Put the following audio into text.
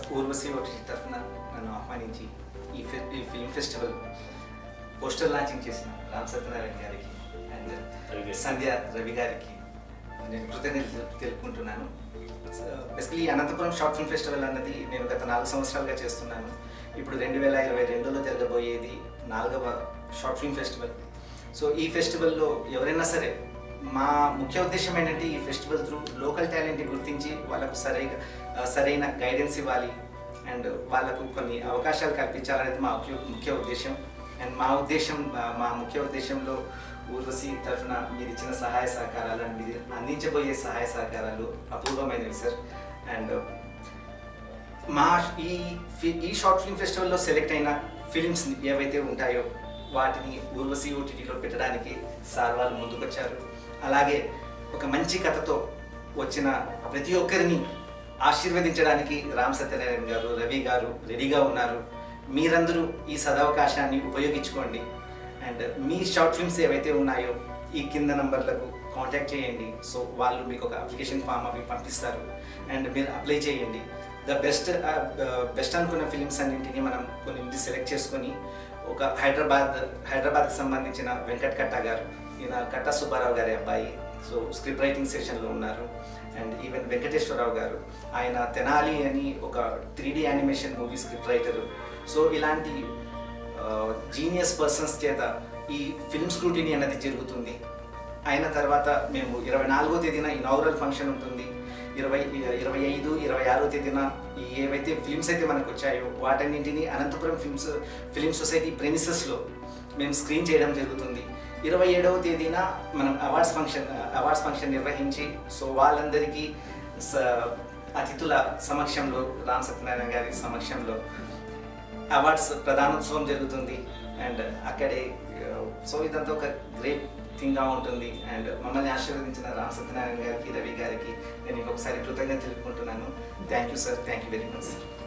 Urvashi OTT తరఫున నన్ను ఆహ్వానించి ఈ ఫి ఈ ఫిల్మ్ ఫెస్టివల్ పోస్టర్ లాంచింగ్ చేసిన రామ్ సత్యనారాయణ గారికి అండ్ రవి గారికి. సంధ్య రవి గారికి నేను కృతజ్ఞతలు తెలుపుకుంటున్నాను basically Anantapur short film festival అన్నది నేను గత నాలుగు సంవత్సరాలుగా చేస్తున్నాను ఇప్పుడు రెండు వేల ఇరవై రెండులో జరగబోయేది నాలుగవ షార్ట్ ఫిల్మ్ ఫెస్టివల్ సో ఈ ఫెస్టివల్లో ఎవరైనా సరే మా ముఖ్య ఉద్దేశం ఏంటంటే ఈ ఫెస్టివల్ త్రూ లోకల్ టాలెంట్ని గుర్తించి వాళ్ళకు సరైన సరైన గైడెన్స్ ఇవ్వాలి అండ్ వాళ్ళకు కొన్ని అవకాశాలు కల్పించాలనేది మా ముఖ్య ముఖ్య ఉద్దేశం అండ్ మా ఉద్దేశం మా- మా ముఖ్య ఉద్దేశంలో ఊర్వశి తరఫున మీరు ఇచ్చిన సహాయ సహకారాలు అండ్ మీరు అందించబోయే సహాయ సహకారాలు అపూర్వమైనవి సార్ అండ్ మా ఈ ఫి- ఈ షార్ట్ ఫిల్మ్ ఫెస్టివల్లో సెలెక్ట్ అయిన ఫిలిమ్స్ ఏవైతే ఉంటాయో వాటిని ఊర్వశి ఓటీటీలో పెట్టడానికి సార్ వాళ్ళు ముందుకొచ్చారు అలాగే ఒక మంచి కథతో వచ్చిన ప్రతి ఒక్కరిని ఆశీర్వదించడానికి రామ్ సత్యనారాయణ గారు రవి గారు రెడీగా ఉన్నారు మీరందరూ ఈ సదవకాశాన్ని ఉపయోగించుకోండి అండ్ మీ షార్ట్ ఫిల్మ్స్ ఏవైతే ఉన్నాయో ఈ కింద నంబర్లకు కాంటాక్ట్ చేయండి సో వాళ్ళు మీకు ఒక అప్లికేషన్ ఫామ్ అవి పంపిస్తారు అండ్ మీరు అప్లై చేయండి ద బెస్ట్ బెస్ట్ అనుకున్న ఫిలిమ్స్ అన్నింటినీ మనం కొన్ని సెలెక్ట్ చేసుకొని ఒక హైదరాబాద్ హైదరాబాద్కి సంబంధించిన వెంకట్ కట్ట గారు ఈయన కట్ట సుబ్బారావు గారి అబ్బాయి సో స్క్రిప్ట్ రైటింగ్ సెషన్లో ఉన్నారు అండ్ ఈవెన్ వెంకటేశ్వరరావు గారు ఆయన తెనాలి అని ఒక three D animation movie script writer so ఇలాంటి జీనియస్ పర్సన్స్ చేత ఈ ఫిల్మ్ స్క్రూటినీ అన్నది జరుగుతుంది అయిన తర్వాత మేము ఇరవై నాలుగో తేదీన ఇనాగరల్ ఫంక్షన్ ఉంటుంది ఇరవై ఇరవై ఐదు ఇరవై ఆరో తేదీన ఈ ఏవైతే ఫిల్మ్స్ అయితే మనకు వచ్చాయో వాటన్నింటినీ అనంతపురం ఫిల్మ్స్ ఫిలిం సొసైటీ ప్రెమిసెస్లో మేము స్క్రీన్ చేయడం జరుగుతుంది ఇరవై ఏడవ తేదీన మనం అవార్డ్స్ ఫంక్షన్ అవార్డ్స్ ఫంక్షన్ నిర్వహించి సో వాళ్ళందరికీ స అతిథుల సమక్షంలో రామ్ సత్యనారాయణ గారి సమక్షంలో అవార్డ్స్ ప్రధానోత్సవం జరుగుతుంది అండ్ అక్కడే సో ఇదంతా ఒక గ్రేట్ థింగ్గా ఉంటుంది అండ్ మమ్మల్ని ఆశీర్వదించిన రామ్ సత్యనారాయణ గారికి రవి గారికి నేను ఇంకొకసారి కృతజ్ఞత తెలుపుకుంటున్నాను thank you sir thank you very much sir